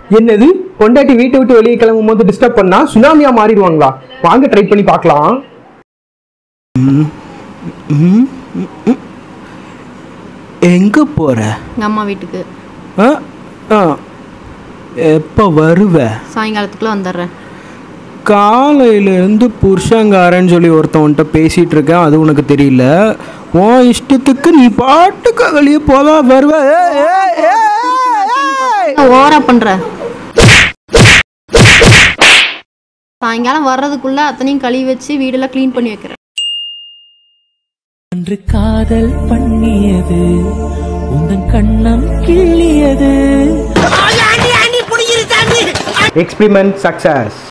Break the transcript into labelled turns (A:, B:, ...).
A: என்னது பொண்டாட்டி வீட்டை விட்டு வெளியே கிளம்பும் போது டிஸ்டர்ப் பண்ணா சுனாமியா மாறிடுவாங்களா வாங்க ட்ரை பண்ணி பார்க்கலாம்
B: எங்கே போகிற
C: எங்கள் அம்மா வீட்டுக்கு
B: எப்போ வருவ
C: சாயங்காலத்துக்குள்ளே வந்துடுறேன்
B: காலையிலேருந்து புருஷங்காரன்னு சொல்லி ஒருத்தவன்கிட்ட பேசிகிட்டு இருக்கேன் அது உனக்கு தெரியல உன் இஷ்டத்துக்கு நீ பாட்டுக்கு வெளியே போதா வருவ ஏய், ஏய், ஏய், ஏய்.
C: ஓவரா பண்ற சாயங்காலம் வர்றதுக்குள்ள அத்தனையும் கழுவி வச்சு வீடெல்லாம் க்ளீன் பண்ணி வைக்கிறேன்
D: அன்று காதல் பண்ணியது உந்தன் கண்ணம் கிள்ளியது
A: எக்ஸ்பிரிமெண்ட் சக்சஸ்